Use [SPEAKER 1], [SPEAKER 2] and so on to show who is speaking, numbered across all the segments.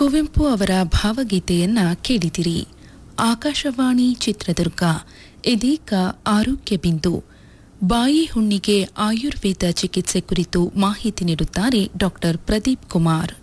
[SPEAKER 1] ಕುವೆಂಪು ಅವರ ಭಾವಗೀತೆಯನ್ನ ಕೇಳಿದಿರಿ ಆಕಾಶವಾಣಿ ಚಿತ್ರದುರ್ಗ ಇದೀಗ ಆರೋಗ್ಯ ಬಿಂದು ಬಾಯಿ ಹುಣ್ಣಿಗೆ ಆಯುರ್ವೇದ ಚಿಕಿತ್ಸೆ ಕುರಿತು ಮಾಹಿತಿ ನೀಡುತ್ತಾರೆ ಡಾಕ್ಟರ್ ಪ್ರದೀಪ್ ಕುಮಾರ್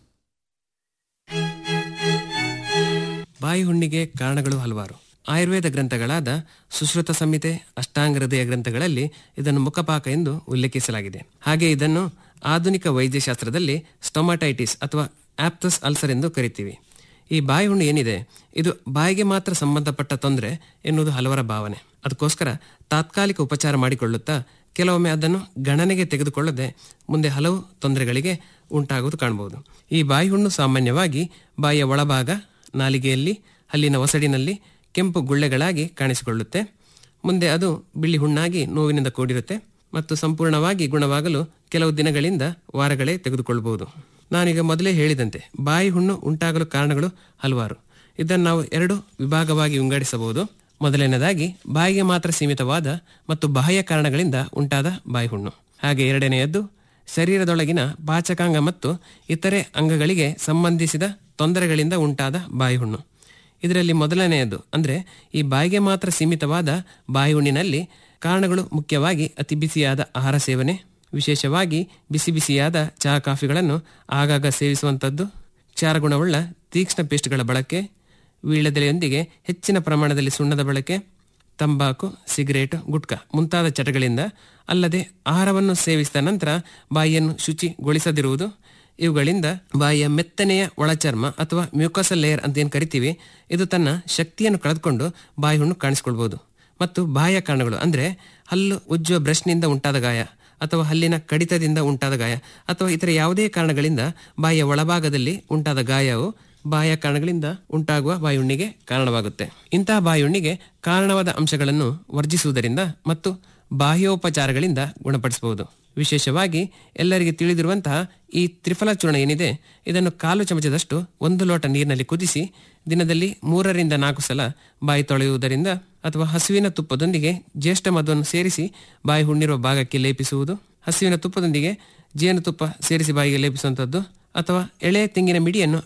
[SPEAKER 2] ಬಾಯಿ ಹುಣ್ಣಿಗೆ ಕಾರಣಗಳು ಹಲವಾರು ಆಯುರ್ವೇದ ಗ್ರಂಥಗಳಾದ ಸುಶ್ರುತ ಸಂಹಿತೆ ಅಷ್ಟಾಂಗ ಹೃದಯ ಗ್ರಂಥಗಳಲ್ಲಿ ಇದನ್ನು ಮುಖಪಾಕ ಎಂದು ಉಲ್ಲೇಖಿಸಲಾಗಿದೆ ಹಾಗೆ ಇದನ್ನು ಆಧುನಿಕ ವೈದ್ಯಶಾಸ್ತ್ರದಲ್ಲಿ ಸ್ಟೊಮಾಟೈಟಿಸ್ ಅಥವಾ ಆಪ್ತಸ್ ಅಲ್ಸರ್ ಎಂದು ಕರಿತೀವಿ ಈ ಬಾಯಿ ಹುಣ್ಣು ಏನಿದೆ ಇದು ಬಾಯಿಗೆ ಮಾತ್ರ ಸಂಬಂಧಪಟ್ಟ ತೊಂದರೆ ಎನ್ನುವುದು ಹಲವರ ಭಾವನೆ ಅದಕ್ಕೋಸ್ಕರ ತಾತ್ಕಾಲಿಕ ಉಪಚಾರ ಮಾಡಿಕೊಳ್ಳುತ್ತಾ ಕೆಲವೊಮ್ಮೆ ಅದನ್ನು ಗಣನೆಗೆ ತೆಗೆದುಕೊಳ್ಳದೆ ಮುಂದೆ ಹಲವು ತೊಂದರೆಗಳಿಗೆ ಉಂಟಾಗುವುದು ಕಾಣಬಹುದು ಈ ಬಾಯಿ ಹುಣ್ಣು ಸಾಮಾನ್ಯವಾಗಿ ಬಾಯಿಯ ಒಳಭಾಗ ನಾಲಿಗೆಯಲ್ಲಿ ಹಲ್ಲಿನ ಒಸಡಿನಲ್ಲಿ ಕೆಂಪು ಗುಳ್ಳೆಗಳಾಗಿ ಕಾಣಿಸಿಕೊಳ್ಳುತ್ತೆ ಮುಂದೆ ಅದು ಬಿಳಿ ಹುಣ್ಣಾಗಿ ನೋವಿನಿಂದ ಕೂಡಿರುತ್ತೆ ಮತ್ತು ಸಂಪೂರ್ಣವಾಗಿ ಗುಣವಾಗಲು ಕೆಲವು ದಿನಗಳಿಂದ ವಾರಗಳೇ ತೆಗೆದುಕೊಳ್ಳಬಹುದು ನಾನೀಗ ಮೊದಲೇ ಹೇಳಿದಂತೆ ಬಾಯಿ ಹುಣ್ಣು ಉಂಟಾಗಲು ಕಾರಣಗಳು ಹಲವಾರು ಇದನ್ನು ನಾವು ಎರಡು ವಿಭಾಗವಾಗಿ ವಿಂಗಡಿಸಬಹುದು ಮೊದಲನೇದಾಗಿ ಬಾಯಿಗೆ ಮಾತ್ರ ಸೀಮಿತವಾದ ಮತ್ತು ಬಾಹ್ಯ ಕಾರಣಗಳಿಂದ ಉಂಟಾದ ಬಾಯಿ ಹುಣ್ಣು ಹಾಗೆ ಎರಡನೆಯದ್ದು ಶರೀರದೊಳಗಿನ ಪಾಚಕಾಂಗ ಮತ್ತು ಇತರೆ ಅಂಗಗಳಿಗೆ ಸಂಬಂಧಿಸಿದ ತೊಂದರೆಗಳಿಂದ ಉಂಟಾದ ಬಾಯಿ ಹುಣ್ಣು ಇದರಲ್ಲಿ ಮೊದಲನೆಯದು ಅಂದರೆ ಈ ಬಾಯಿಗೆ ಮಾತ್ರ ಸೀಮಿತವಾದ ಬಾಯಿ ಹುಣ್ಣಿನಲ್ಲಿ ಕಾರಣಗಳು ಮುಖ್ಯವಾಗಿ ಅತಿ ಬಿಸಿಯಾದ ಆಹಾರ ಸೇವನೆ ವಿಶೇಷವಾಗಿ ಬಿಸಿ ಬಿಸಿಯಾದ ಚಹಾ ಕಾಫಿಗಳನ್ನು ಆಗಾಗ ಸೇವಿಸುವಂಥದ್ದು ಕ್ಷಾರಗುಣವುಳ್ಳ ತೀಕ್ಷ್ಣ ಪೇಸ್ಟ್ಗಳ ಬಳಕೆ ವೀಳ್ಯದೆಲೆಯೊಂದಿಗೆ ಹೆಚ್ಚಿನ ಪ್ರಮಾಣದಲ್ಲಿ ಸುಣ್ಣದ ಬಳಕೆ ತಂಬಾಕು ಸಿಗರೇಟ್ ಗುಟ್ಕಾ ಮುಂತಾದ ಚಟಗಳಿಂದ ಅಲ್ಲದೆ ಆಹಾರವನ್ನು ಸೇವಿಸಿದ ನಂತರ ಬಾಯಿಯನ್ನು ಶುಚಿಗೊಳಿಸದಿರುವುದು ಇವುಗಳಿಂದ ಬಾಯಿಯ ಮೆತ್ತನೆಯ ಒಳಚರ್ಮ ಅಥವಾ ಮ್ಯೂಕಸಲ್ ಲೇಯರ್ ಅಂತ ಏನು ಕರಿತೀವಿ ಇದು ತನ್ನ ಶಕ್ತಿಯನ್ನು ಕಳೆದುಕೊಂಡು ಬಾಯಿ ಹುಣ್ಣು ಕಾಣಿಸ್ಕೊಳ್ಬಹುದು ಮತ್ತು ಬಾಹ್ಯ ಕಾರಣಗಳು ಅಂದರೆ ಹಲ್ಲು ಉಜ್ಜುವ ಬ್ರಷ್ನಿಂದ ಉಂಟಾದ ಗಾಯ ಅಥವಾ ಹಲ್ಲಿನ ಕಡಿತದಿಂದ ಉಂಟಾದ ಗಾಯ ಅಥವಾ ಇತರ ಯಾವುದೇ ಕಾರಣಗಳಿಂದ ಬಾಯಿಯ ಒಳಭಾಗದಲ್ಲಿ ಉಂಟಾದ ಗಾಯವು ಬಾಹ್ಯ ಕಾರಣಗಳಿಂದ ಉಂಟಾಗುವ ಬಾಯುಣ್ಣಿಗೆ ಕಾರಣವಾಗುತ್ತೆ ಇಂತಹ ಬಾಯುಣ್ಣಿಗೆ ಕಾರಣವಾದ ಅಂಶಗಳನ್ನು ವರ್ಜಿಸುವುದರಿಂದ ಮತ್ತು ಬಾಹ್ಯೋಪಚಾರಗಳಿಂದ ಗುಣಪಡಿಸಬಹುದು ವಿಶೇಷವಾಗಿ ಎಲ್ಲರಿಗೆ ತಿಳಿದಿರುವಂತಹ ಈ ತ್ರಿಫಲ ಚೂರ್ಣ ಏನಿದೆ ಇದನ್ನು ಕಾಲು ಚಮಚದಷ್ಟು ಒಂದು ಲೋಟ ನೀರಿನಲ್ಲಿ ಕುದಿಸಿ ದಿನದಲ್ಲಿ ಮೂರರಿಂದ ನಾಲ್ಕು ಸಲ ಬಾಯಿ ತೊಳೆಯುವುದರಿಂದ ಅಥವಾ ಹಸುವಿನ ತುಪ್ಪದೊಂದಿಗೆ ಜ್ಯೇಷ್ಠ ಮಧುವನ್ನು ಸೇರಿಸಿ ಬಾಯಿ ಹುಣ್ಣಿರುವ ಭಾಗಕ್ಕೆ ಲೇಪಿಸುವುದು ಹಸುವಿನ ತುಪ್ಪದೊಂದಿಗೆ ಜೇನುತುಪ್ಪ ಸೇರಿಸಿ ಬಾಯಿಗೆ ಲೇಪಿಸುವಂಥದ್ದು ಅಥವಾ ಎಳೆ ತೆಂಗಿನ ಮಿಡಿಯನ್ನು